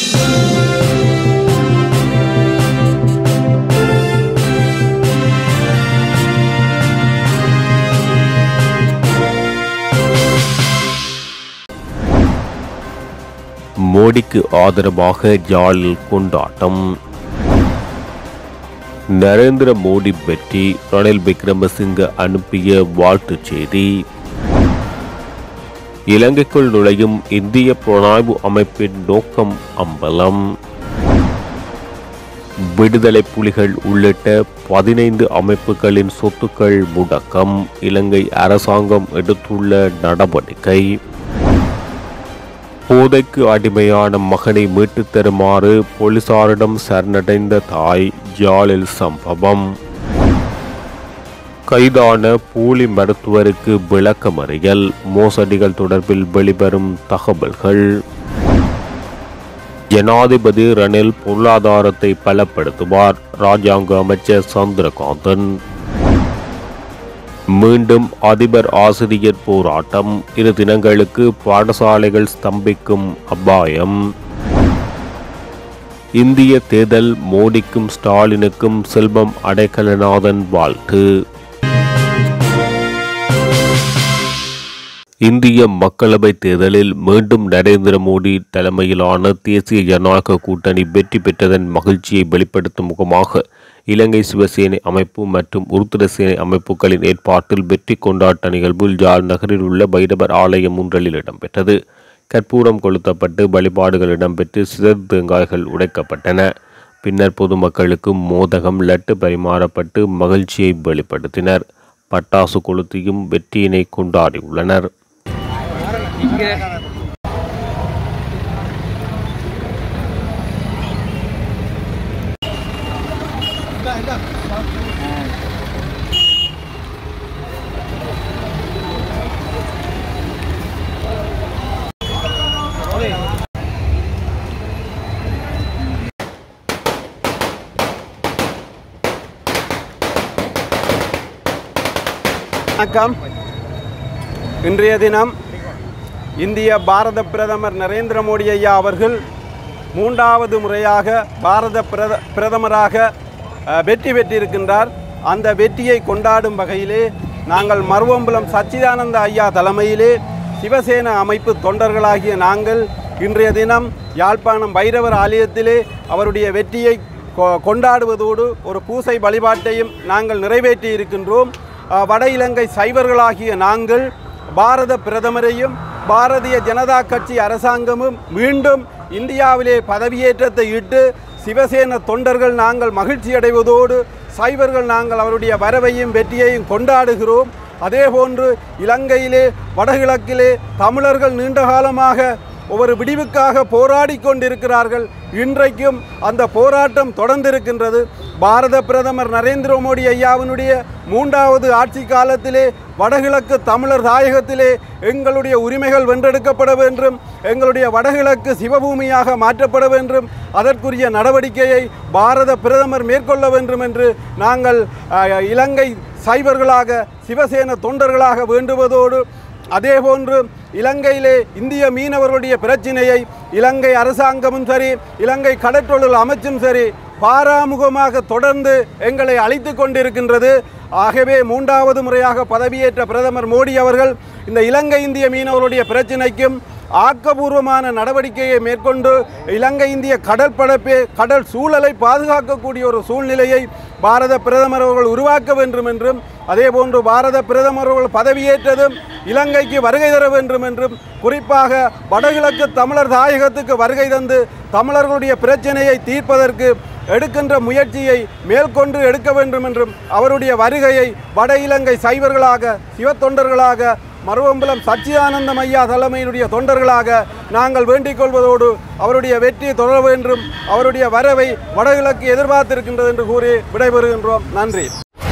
மோடிக்கு ஆதரவாக ஜாலில் கொண்டாட்டம் நரேந்திர மோடி பற்றி ரணில் விக்ரமசிங்க அனுப்பிய வாழ்த்துச் செய்தி இலங்கைக்குள் நுழையும் இந்திய புலனாய்வு அமைப்பின் நோக்கம் அம்பலம் விடுதலை புலிகள் உள்ளிட்ட பதினைந்து அமைப்புகளின் சொத்துக்கள் முடக்கம் இலங்கை அரசாங்கம் எடுத்துள்ள நடவடிக்கை போதைக்கு அடிமையான மகனை மீட்டுத் தருமாறு போலீசாரிடம் சரணடைந்த தாய் ஜாலில் சம்பவம் கைதான போலி மருத்துவருக்கு விளக்கமறியல் மோசடிகள் தொடர்பில் வெளிவரும் தகவல்கள் ஜனாதிபதி ரணில் பொருளாதாரத்தை பலப்படுத்துவார் ராஜாங்க அமைச்சர் சந்திரகாந்தன் மீண்டும் அதிபர் ஆசிரியர் போராட்டம் இரு தினங்களுக்கு பாடசாலைகள் ஸ்தம்பிக்கும் அபாயம் இந்திய தேர்தல் மோடிக்கும் ஸ்டாலினுக்கும் செல்வம் அடைக்கலநாதன் வாழ்த்து இந்திய மக்களவைத் தேர்தலில் மீண்டும் நரேந்திர மோடி தலைமையிலான தேசிய ஜனநாயக கூட்டணி வெற்றி பெற்றதன் மகிழ்ச்சியை வெளிப்படுத்தும் முகமாக இலங்கை சிவசேனை அமைப்பு மற்றும் உருத்திர சேனை அமைப்புகளின் ஏற்பாட்டில் வெற்றி கொண்டாட்ட நிகழ்வு ஜாழ் நகரில் உள்ள பைரவர் ஆலயம் ஒன்றலில் இடம்பெற்றது கற்பூரம் கொளுத்தப்பட்டு வழிபாடுகள் இடம்பெற்று சிதறு தேங்காய்கள் உடைக்கப்பட்டன பின்னர் பொதுமக்களுக்கு மோதகம் லட்டு பரிமாறப்பட்டு மகிழ்ச்சியை வெளிப்படுத்தினர் பட்டாசு கொளுத்தியும் வெற்றியினை கொண்டாடியுள்ளனர் வணக்கம் இன்றைய தினம் இந்திய பாரத பிரதமர் நரேந்திர மோடி ஐயா அவர்கள் மூன்றாவது முறையாக பாரத பிரத பிரதமராக அஹ், வெற்றி பெற்றிருக்கின்றார் அந்த வெற்றியை கொண்டாடும் வகையிலே நாங்கள் மருவம்பலம் சச்சிதானந்த ஐயா தலைமையிலே சிவசேன அமைப்பு தொண்டர்களாகிய நாங்கள் இன்றைய தினம் யாழ்ப்பாணம் பைரவர் ஆலயத்திலே அவருடைய வெற்றியை கொ- கொண்டாடுவதோடு ஒரு பூசை வழிபாட்டையும் நாங்கள் நிறைவேற்றி இருக்கின்றோம் அஹ், வட இலங்கை சைவர்களாகிய நாங்கள் பாரத பிரதமரையும் பாரதிய ஜனதா கட்சி அரசாங்கமும் மீண்டும் இந்தியாவிலே பதவியேற்றத்தை இட்டு சிவசேன தொண்டர்கள் நாங்கள் மகிழ்ச்சி அடைவதோடு சைவர்கள் நாங்கள் அவருடைய வரவையும் வெற்றியையும் கொண்டாடுகிறோம் அதேபோன்று இலங்கையிலே வடகிழக்கிலே தமிழர்கள் நீண்ட காலமாக ஒவ்வொரு விடிவுக்காக போராடி கொண்டிருக்கிறார்கள் இன்றைக்கும் அந்த போராட்டம் தொடர்ந்திருக்கின்றது பாரத பிரதமர் நரேந்திர மோடி ஐயாவினுடைய மூன்றாவது ஆட்சி காலத்திலே வடகிழக்கு தமிழர் தாயகத்திலே எங்களுடைய உரிமைகள் வென்றெடுக்கப்பட வேண்டும் எங்களுடைய வடகிழக்கு சிவபூமியாக மாற்றப்பட வேண்டும் அதற்குரிய நடவடிக்கையை பாரத பிரதமர் மேற்கொள்ள வேண்டும் என்று நாங்கள் அஹ், இலங்கை சைவர்களாக சிவசேன தொண்டர்களாக வேண்டுவதோடு அதேபோன்று இலங்கையிலே இந்திய மீனவர்களுடைய பிரச்சினையை இலங்கை அரசாங்கமும் சரி இலங்கை கடற்றொழில் அமைச்சும் சரி பாராமுகமாக தொடர்ந்து எங்களை அழைத்து கொண்டிருக்கின்றது ஆகவே மூன்றாவது முறையாக பதவியேற்ற பிரதமர் மோடி அவர்கள் இந்த இலங்கை இந்திய மீனவர்களுடைய பிரச்சினைக்கும் ஆக்கபூர்வமான நடவடிக்கையை மேற்கொண்டு இலங்கை இந்திய கடற்படப்பே கடல் சூழலை பாதுகாக்கக்கூடிய ஒரு சூழ்நிலையை பாரத பிரதமர் அவர்கள் உருவாக்க வேண்டும் என்றும் அதேபோன்று பாரத பிரதமர் அவர்கள் பதவியேற்றதும் இலங்கைக்கு வருகை தர வேண்டும் என்றும் குறிப்பாக வடகிழக்கு தமிழர் தாயகத்துக்கு வருகை தந்து தமிழர்களுடைய பிரச்சனையை தீர்ப்பதற்கு எடுக்கின்ற முயற்சியை மேற்கொண்டு எடுக்க வேண்டும் என்றும் அவருடைய வருகையை வட இலங்கை சைவர்களாக சிவத்தொண்டர்களாக மருவம்பலம் சச்சிதானந்தம் ஐயா தலைமையினுடைய தொண்டர்களாக நாங்கள் வேண்டிக் கொள்வதோடு அவருடைய வெற்றி தொடர வேண்டும் அவருடைய வரவை வடகிழக்கு எதிர்பார்த்திருக்கின்றது என்று கூறி விடைபெறுகின்றோம் நன்றி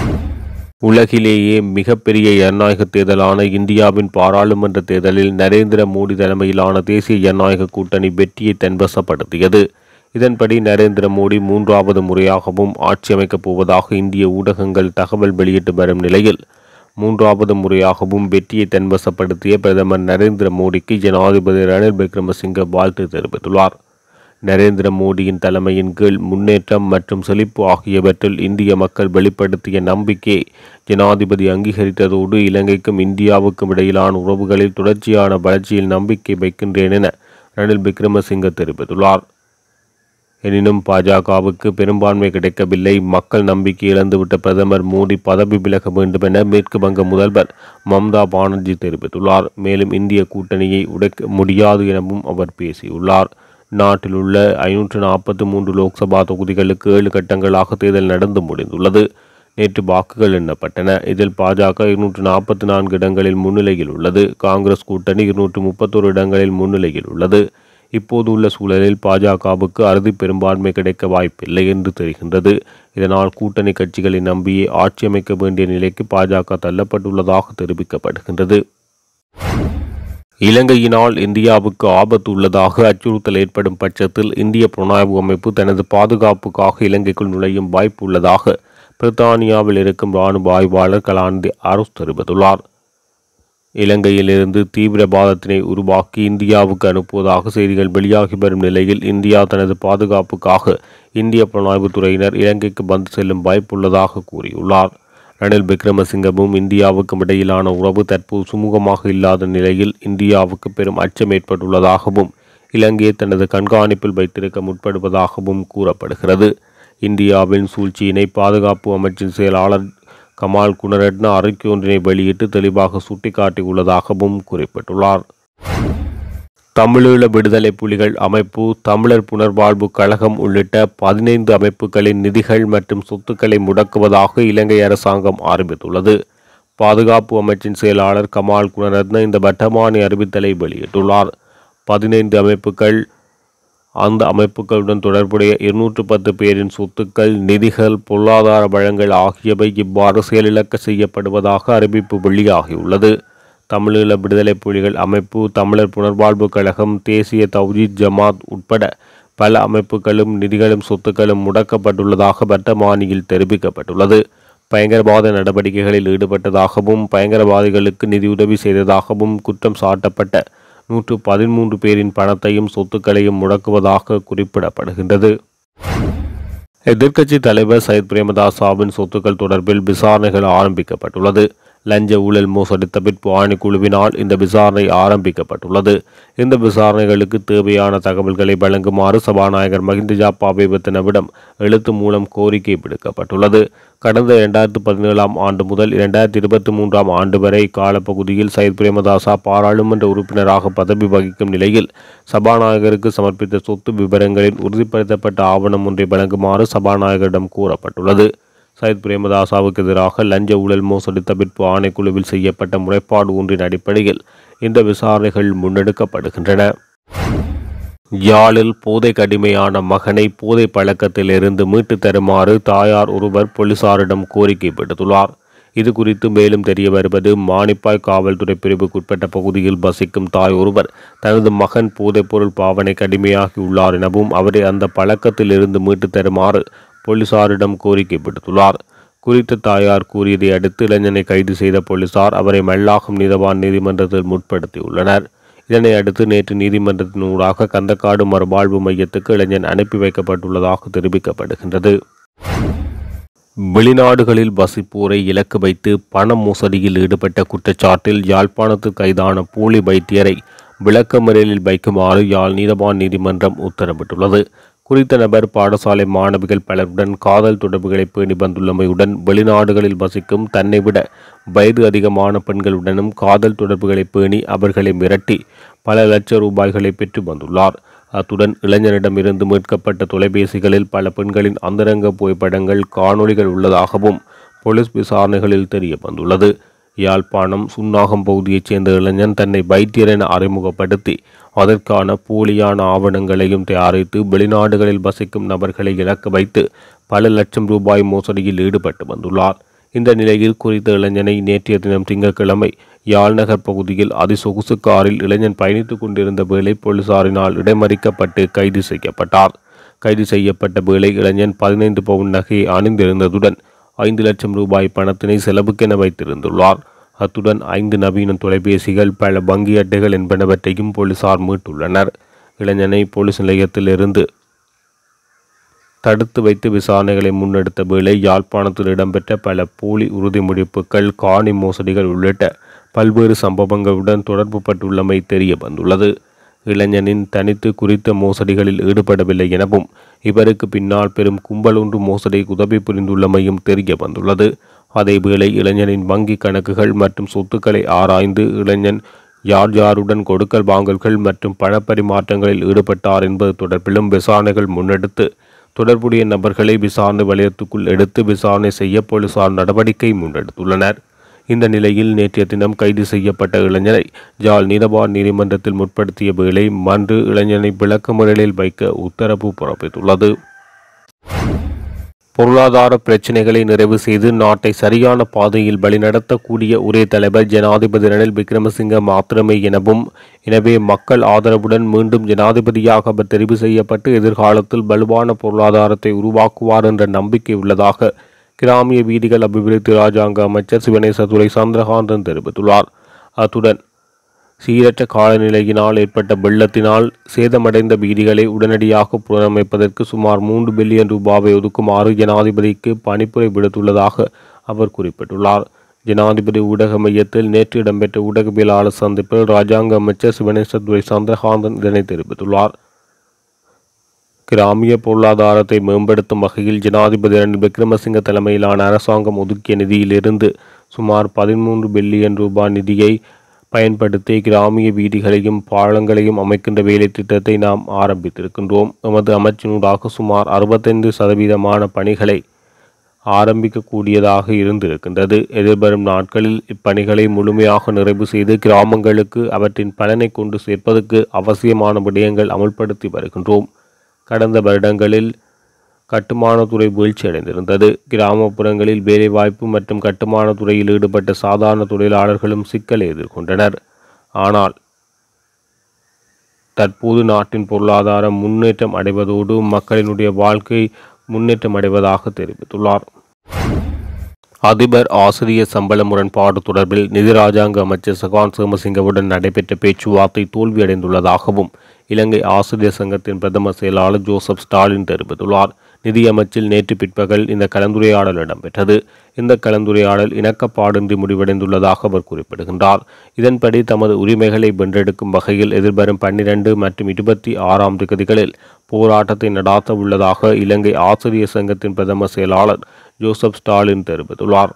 உலகிலேயே மிகப்பெரிய ஜனநாயக தேர்தலான இந்தியாவின் பாராளுமன்ற தேர்தலில் நரேந்திர மோடி தலைமையிலான தேசிய ஜனநாயக கூட்டணி வெற்றியை தன்வசப்படுத்தியது இதன்படி நரேந்திர மோடி மூன்றாவது முறையாகவும் ஆட்சி அமைக்கப் போவதாக இந்திய ஊடகங்கள் தகவல் வெளியிட்டு வரும் நிலையில் மூன்றாவது முறையாகவும் வெற்றியை தன்வசப்படுத்திய பிரதமர் நரேந்திர மோடிக்கு ஜனாதிபதி ரணில் விக்ரமசிங்க வாழ்த்து தெரிவித்துள்ளார் நரேந்திர மோடியின் தலைமையின் கீழ் முன்னேற்றம் மற்றும் செழிப்பு ஆகியவற்றில் இந்திய மக்கள் வெளிப்படுத்திய நம்பிக்கையை ஜனாதிபதி அங்கீகரித்ததோடு இலங்கைக்கும் இந்தியாவுக்கும் இடையிலான உறவுகளில் தொடர்ச்சியான வளர்ச்சியில் நம்பிக்கை வைக்கின்றேன் என ரணில் விக்ரமசிங்க தெரிவித்துள்ளார் எனினும் பாஜகவுக்கு பெரும்பான்மை கிடைக்கவில்லை மக்கள் நம்பிக்கை இழந்துவிட்ட பிரதமர் மோடி பதவி விலக வேண்டும் என மேற்கு வங்க முதல்வர் மம்தா பானர்ஜி தெரிவித்துள்ளார் மேலும் இந்திய கூட்டணியை உடைக்க முடியாது எனவும் அவர் பேசியுள்ளார் நாட்டில் உள்ள ஐநூற்று நாற்பத்தி மூன்று லோக்சபா தொகுதிகளுக்கு ஏழு கட்டங்களாக தேர்தல் நடந்து முடிந்துள்ளது நேற்று வாக்குகள் எண்ணப்பட்டன இதில் பாஜக இருநூற்று நாற்பத்தி நான்கு இடங்களில் முன்னிலையில் உள்ளது காங்கிரஸ் கூட்டணி இருநூற்று முப்பத்தோரு இடங்களில் முன்னிலையில் உள்ளது இப்போது உள்ள சூழலில் பாஜகவுக்கு அறுதி பெரும்பான்மை கிடைக்க வாய்ப்பில்லை என்று தெரிகின்றது இதனால் கூட்டணி கட்சிகளை நம்பியே ஆட்சி அமைக்க வேண்டிய நிலைக்கு பாஜக தள்ளப்பட்டுள்ளதாக தெரிவிக்கப்படுகின்றது இலங்கையினால் இந்தியாவுக்கு ஆபத்து உள்ளதாக அச்சுறுத்தல் ஏற்படும் பட்சத்தில் இந்திய புலனாய்வு அமைப்பு தனது பாதுகாப்புக்காக இலங்கைக்குள் நுழையும் வாய்ப்பு உள்ளதாக பிரித்தானியாவில் இருக்கும் இராணுவ ஆய்வாளர் கலாநிதி அருஸ் தெரிவித்துள்ளார் இலங்கையிலிருந்து தீவிரவாதத்தினை உருவாக்கி இந்தியாவுக்கு அனுப்புவதாக செய்திகள் வெளியாகி வரும் நிலையில் இந்தியா தனது பாதுகாப்புக்காக இந்திய புலனாய்வுத் துறையினர் இலங்கைக்கு வந்து செல்லும் வாய்ப்புள்ளதாக கூறியுள்ளார் ரணில் விக்ரமசிங்கமும் இந்தியாவுக்கும் இடையிலான உறவு தற்போது சுமூகமாக இல்லாத நிலையில் இந்தியாவுக்கு பெரும் அச்சம் ஏற்பட்டுள்ளதாகவும் இலங்கையை தனது கண்காணிப்பில் வைத்திருக்க முற்படுவதாகவும் கூறப்படுகிறது இந்தியாவின் சூழ்ச்சியினை பாதுகாப்பு அமைச்சின் செயலாளர் கமால் குணரட்ன அறிக்கை ஒன்றினை வெளியிட்டு தெளிவாக சுட்டிக்காட்டியுள்ளதாகவும் குறிப்பிட்டுள்ளார் தமிழீழ விடுதலை புலிகள் அமைப்பு தமிழர் புனர்வாழ்வு கழகம் உள்ளிட்ட பதினைந்து அமைப்புகளின் நிதிகள் மற்றும் சொத்துக்களை முடக்குவதாக இலங்கை அரசாங்கம் ஆரம்பித்துள்ளது பாதுகாப்பு அமைச்சின் செயலாளர் கமால் குணரத்ன இந்த வட்டமானி அறிவித்தலை வெளியிட்டுள்ளார் பதினைந்து அமைப்புகள் அந்த அமைப்புகளுடன் தொடர்புடைய இருநூற்று பத்து பேரின் சொத்துக்கள் நிதிகள் பொருளாதார வளங்கள் ஆகியவை இவ்வாறு செயலிழக்க செய்யப்படுவதாக அறிவிப்பு வெளியாகியுள்ளது தமிழீழ விடுதலை புலிகள் அமைப்பு தமிழர் புனர்வாழ்வு கழகம் தேசிய தௌஜீத் ஜமாத் உட்பட பல அமைப்புகளும் நிதிகளும் சொத்துக்களும் முடக்கப்பட்டுள்ளதாக வர்த்தமானியில் தெரிவிக்கப்பட்டுள்ளது பயங்கரவாத நடவடிக்கைகளில் ஈடுபட்டதாகவும் பயங்கரவாதிகளுக்கு நிதியுதவி செய்ததாகவும் குற்றம் சாட்டப்பட்ட நூற்று பதிமூன்று பேரின் பணத்தையும் சொத்துக்களையும் முடக்குவதாக குறிப்பிடப்படுகின்றது எதிர்க்கட்சி தலைவர் சயித் பிரேமதாசாவின் சொத்துக்கள் தொடர்பில் விசாரணைகள் ஆரம்பிக்கப்பட்டுள்ளது லஞ்ச ஊழல் மோசடி தவிர்ப்பு ஆணைக்குழுவினால் இந்த விசாரணை ஆரம்பிக்கப்பட்டுள்ளது இந்த விசாரணைகளுக்கு தேவையான தகவல்களை வழங்குமாறு சபாநாயகர் மஹிந்த ஜாப்பாபேபத்தினவிடம் எழுத்து மூலம் கோரிக்கை விடுக்கப்பட்டுள்ளது கடந்த இரண்டாயிரத்து பதினேழாம் ஆண்டு முதல் இரண்டாயிரத்தி இருபத்தி மூன்றாம் ஆண்டு வரை காலப்பகுதியில் சயித் பிரேமதாசா பாராளுமன்ற உறுப்பினராக பதவி வகிக்கும் நிலையில் சபாநாயகருக்கு சமர்ப்பித்த சொத்து விவரங்களில் உறுதிப்படுத்தப்பட்ட ஆவணம் ஒன்றை வழங்குமாறு சபாநாயகரிடம் கூறப்பட்டுள்ளது சயித் பிரேமதாசாவுக்கு எதிராக லஞ்ச ஊழல் மோசடி தவிர்ப்பு ஆணைக்குழுவில் செய்யப்பட்ட முறைப்பாடு ஒன்றின் அடிப்படையில் இந்த விசாரணைகள் முன்னெடுக்கப்படுகின்றன யாழில் போதைக்கு அடிமையான மகனை போதை பழக்கத்திலிருந்து மீட்டு தருமாறு தாயார் ஒருவர் போலீசாரிடம் கோரிக்கை விடுத்துள்ளார் இது குறித்து மேலும் தெரிய வருவது மானிப்பாய் காவல்துறை பிரிவுக்குட்பட்ட பகுதியில் வசிக்கும் தாய் ஒருவர் தனது மகன் போதைப்பொருள் பாவனைக்கு அடிமையாகி உள்ளார் எனவும் அவரை அந்த பழக்கத்தில் இருந்து மீட்டு தருமாறு போலீசாரிடம் கோரிக்கை விடுத்துள்ளார் குறித்த தாயார் கூறியதை அடுத்து இளைஞனை கைது செய்த போலீசார் அவரை மல்லாகம் நீதவான் நீதிமன்றத்தில் முற்படுத்தியுள்ளனர் இதனை அடுத்து நேற்று நீதிமன்றத்தின் ஊடாக கந்தக்காடு மறுவாழ்வு மையத்துக்கு இளைஞன் அனுப்பி வைக்கப்பட்டுள்ளதாக தெரிவிக்கப்படுகின்றது வெளிநாடுகளில் வசிப்போரை இலக்கு வைத்து பண மோசடியில் ஈடுபட்ட குற்றச்சாட்டில் யாழ்ப்பாணத்தில் கைதான போலி வைத்தியரை விளக்கமறியலில் வைக்குமாறு யாழ் நீதவான் நீதிமன்றம் உத்தரவிட்டுள்ளது குறித்த நபர் பாடசாலை மாணவிகள் பலருடன் காதல் தொடர்புகளை பேணி வந்துள்ளமையுடன் வெளிநாடுகளில் வசிக்கும் தன்னை விட வயது அதிகமான பெண்களுடனும் காதல் தொடர்புகளை பேணி அவர்களை மிரட்டி பல லட்சம் ரூபாய்களை பெற்று வந்துள்ளார் அத்துடன் இளைஞரிடமிருந்து மீட்கப்பட்ட தொலைபேசிகளில் பல பெண்களின் அந்தரங்க புகைப்படங்கள் காணொளிகள் உள்ளதாகவும் போலீஸ் விசாரணைகளில் தெரிய வந்துள்ளது யாழ்ப்பாணம் சுன்னாகம் பகுதியைச் சேர்ந்த இளைஞன் தன்னை வைத்தியர் என அறிமுகப்படுத்தி அதற்கான போலியான ஆவணங்களையும் தயாரித்து வெளிநாடுகளில் வசிக்கும் நபர்களை இலக்கு வைத்து பல லட்சம் ரூபாய் மோசடியில் ஈடுபட்டு வந்துள்ளார் இந்த நிலையில் குறித்த இளைஞனை நேற்றைய தினம் திங்கட்கிழமை யாழ்நகர் பகுதியில் அதிசொகுசு காரில் இளைஞன் பயணித்துக் கொண்டிருந்த வேளை போலீசாரினால் இடைமறிக்கப்பட்டு கைது செய்யப்பட்டார் கைது செய்யப்பட்ட வேளை இளைஞன் பதினைந்து பவுன் நகையை அணிந்திருந்ததுடன் ஐந்து லட்சம் ரூபாய் பணத்தினை செலவுக்கென வைத்திருந்துள்ளார் அத்துடன் ஐந்து நவீன தொலைபேசிகள் பல வங்கி அட்டைகள் என்பனவற்றையும் போலீசார் மீட்டுள்ளனர் இளைஞனை போலீஸ் நிலையத்திலிருந்து தடுத்து வைத்து விசாரணைகளை முன்னெடுத்த வேளை யாழ்ப்பாணத்தில் இடம்பெற்ற பல போலி உறுதிமொழிப்புகள் காணி மோசடிகள் உள்ளிட்ட பல்வேறு சம்பவங்களுடன் தொடர்பு பட்டுள்ளமை தெரிய வந்துள்ளது இளைஞனின் தனித்து குறித்த மோசடிகளில் ஈடுபடவில்லை எனவும் இவருக்கு பின்னால் பெரும் கும்பல் ஒன்று மோசடிக்கு உதவி புரிந்துள்ளமையும் தெரிய வந்துள்ளது அதேவேளை இளைஞனின் வங்கி கணக்குகள் மற்றும் சொத்துக்களை ஆராய்ந்து இளைஞன் யார் யாருடன் கொடுக்கல் வாங்கல்கள் மற்றும் பணப்பரிமாற்றங்களில் ஈடுபட்டார் என்பது தொடர்பிலும் விசாரணைகள் முன்னெடுத்து தொடர்புடைய நபர்களை விசாரணை வலயத்துக்குள் எடுத்து விசாரணை செய்ய போலீசார் நடவடிக்கை முன்னெடுத்துள்ளனர் இந்த நிலையில் நேற்றைய தினம் கைது செய்யப்பட்ட இளைஞரை ஜாழ் நீதவான் நீதிமன்றத்தில் முற்படுத்திய வேளை மன்று இளைஞனை விளக்கமறியலில் வைக்க உத்தரவு பிறப்பித்துள்ளது பொருளாதார பிரச்சினைகளை நிறைவு செய்து நாட்டை சரியான பாதையில் வழிநடத்தக்கூடிய ஒரே தலைவர் ஜனாதிபதி ரணில் விக்ரமசிங்க மாத்திரமே எனவும் எனவே மக்கள் ஆதரவுடன் மீண்டும் ஜனாதிபதியாக அவர் தெரிவு செய்யப்பட்டு எதிர்காலத்தில் வலுவான பொருளாதாரத்தை உருவாக்குவார் என்ற நம்பிக்கை உள்ளதாக கிராமிய வீதிகள் அபிவிருத்தி ராஜாங்க அமைச்சர் சிவனேசதுரை சந்திரகாந்தன் தெரிவித்துள்ளார் அத்துடன் சீரற்ற காலநிலையினால் ஏற்பட்ட வெள்ளத்தினால் சேதமடைந்த வீதிகளை உடனடியாக புனரமைப்பதற்கு சுமார் மூன்று பில்லியன் ரூபாவை ஒதுக்குமாறு ஜனாதிபதிக்கு பணிப்புரை விடுத்துள்ளதாக அவர் குறிப்பிட்டுள்ளார் ஜனாதிபதி ஊடக மையத்தில் நேற்று இடம்பெற்ற ஊடகவியலாளர் சந்திப்பில் ராஜாங்க அமைச்சர் சிவனேசதுரை சந்திரகாந்தன் இதனை தெரிவித்துள்ளார் கிராமிய பொருளாதாரத்தை மேம்படுத்தும் வகையில் ஜனாதிபதி ரணில் விக்ரமசிங்க தலைமையிலான அரசாங்கம் ஒதுக்கிய நிதியிலிருந்து சுமார் பதிமூன்று பில்லியன் ரூபாய் நிதியை பயன்படுத்தி கிராமிய வீதிகளையும் பாலங்களையும் அமைக்கின்ற வேலை திட்டத்தை நாம் ஆரம்பித்திருக்கின்றோம் எமது அமைச்சினூடாக சுமார் அறுபத்தைந்து சதவீதமான பணிகளை ஆரம்பிக்கக்கூடியதாக இருந்திருக்கின்றது எதிர்வரும் நாட்களில் இப்பணிகளை முழுமையாக நிறைவு செய்து கிராமங்களுக்கு அவற்றின் பலனை கொண்டு சேர்ப்பதற்கு அவசியமான விடயங்கள் அமுல்படுத்தி வருகின்றோம் கடந்த வருடங்களில் கட்டுமானத்துறை வீழ்ச்சியடைந்திருந்தது கிராமப்புறங்களில் வேலைவாய்ப்பு மற்றும் கட்டுமானத் துறையில் ஈடுபட்ட சாதாரண தொழிலாளர்களும் சிக்கலை எதிர்கொண்டனர் ஆனால் தற்போது நாட்டின் பொருளாதாரம் முன்னேற்றம் அடைவதோடு மக்களினுடைய வாழ்க்கை முன்னேற்றம் அடைவதாக தெரிவித்துள்ளார் அதிபர் ஆசிரியர் சம்பள முரண்பாடு தொடர்பில் நிதி ராஜாங்க அமைச்சர் சகான் சோமசிங்கவுடன் நடைபெற்ற பேச்சுவார்த்தை தோல்வியடைந்துள்ளதாகவும் இலங்கை ஆசிரியர் சங்கத்தின் பிரதம செயலாளர் ஜோசப் ஸ்டாலின் தெரிவித்துள்ளார் நிதியமைச்சில் நேற்று பிற்பகல் இந்த கலந்துரையாடல் இடம்பெற்றது இந்த கலந்துரையாடல் இணக்கப்பாடின்றி முடிவடைந்துள்ளதாக அவர் குறிப்பிடுகின்றார் இதன்படி தமது உரிமைகளை வென்றெடுக்கும் வகையில் எதிர்வரும் பன்னிரண்டு மற்றும் இருபத்தி ஆறாம் திகதிகளில் போராட்டத்தை நடாத்த உள்ளதாக இலங்கை ஆசிரியர் சங்கத்தின் பிரதம செயலாளர் ஜோசப் ஸ்டாலின் தெரிவித்துள்ளார்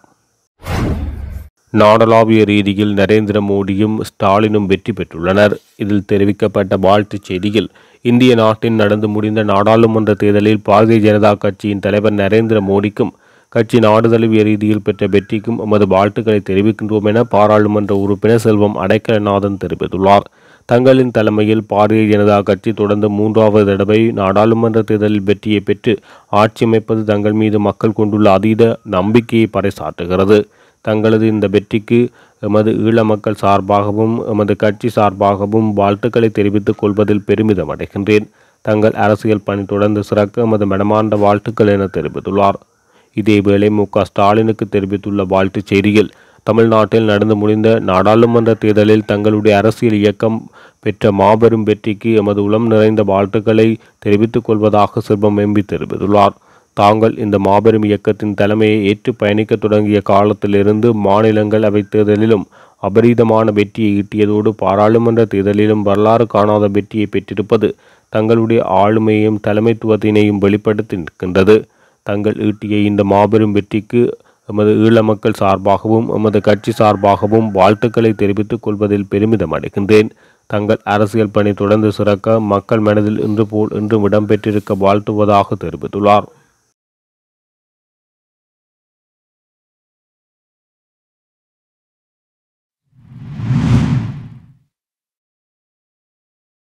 நாடளாவிய ரீதியில் நரேந்திர மோடியும் ஸ்டாலினும் வெற்றி பெற்றுள்ளனர் இதில் தெரிவிக்கப்பட்ட வாழ்த்துச் செய்தியில் இந்திய நாட்டின் நடந்து முடிந்த நாடாளுமன்ற தேர்தலில் பாரதிய ஜனதா கட்சியின் தலைவர் நரேந்திர மோடிக்கும் கட்சி நாடு தழுவிய ரீதியில் பெற்ற வெற்றிக்கும் எமது வாழ்த்துக்களை தெரிவிக்கின்றோம் என பாராளுமன்ற உறுப்பினர் செல்வம் அடைக்கலநாதன் தெரிவித்துள்ளார் தங்களின் தலைமையில் பாரதிய ஜனதா கட்சி தொடர்ந்து மூன்றாவது தடவை நாடாளுமன்ற தேர்தலில் வெற்றியை பெற்று ஆட்சி அமைப்பது தங்கள் மீது மக்கள் கொண்டுள்ள அதீத நம்பிக்கையை பறைசாற்றுகிறது தங்களது இந்த வெற்றிக்கு எமது ஈழ மக்கள் சார்பாகவும் எமது கட்சி சார்பாகவும் வாழ்த்துக்களை தெரிவித்துக் கொள்வதில் பெருமிதம் அடைகின்றேன் தங்கள் அரசியல் பணி தொடர்ந்து சிறக்க எமது மனமார்ந்த வாழ்த்துக்கள் என தெரிவித்துள்ளார் இதேவேளை மு க ஸ்டாலினுக்கு தெரிவித்துள்ள வாழ்த்துச் செய்தியில் தமிழ்நாட்டில் நடந்து முடிந்த நாடாளுமன்ற தேர்தலில் தங்களுடைய அரசியல் இயக்கம் பெற்ற மாபெரும் வெற்றிக்கு எமது உளம் நிறைந்த வாழ்த்துக்களை தெரிவித்துக் கொள்வதாக செல்வம் எம்பி தெரிவித்துள்ளார் தாங்கள் இந்த மாபெரும் இயக்கத்தின் தலைமையை ஏற்று பயணிக்க தொடங்கிய காலத்திலிருந்து மாநிலங்கள் அவை தேர்தலிலும் அபரீதமான வெற்றியை ஈட்டியதோடு பாராளுமன்ற தேர்தலிலும் வரலாறு காணாத வெற்றியை பெற்றிருப்பது தங்களுடைய ஆளுமையையும் தலைமைத்துவத்தினையும் வெளிப்படுத்தி நிற்கின்றது தங்கள் ஈட்டிய இந்த மாபெரும் வெற்றிக்கு எமது ஈழ மக்கள் சார்பாகவும் எமது கட்சி சார்பாகவும் வாழ்த்துக்களை தெரிவித்துக் கொள்வதில் பெருமிதம் அடைகின்றேன் தங்கள் அரசியல் பணி தொடர்ந்து சிறக்க மக்கள் மனதில் இன்று போல் இன்றும் இடம்பெற்றிருக்க வாழ்த்துவதாக தெரிவித்துள்ளார்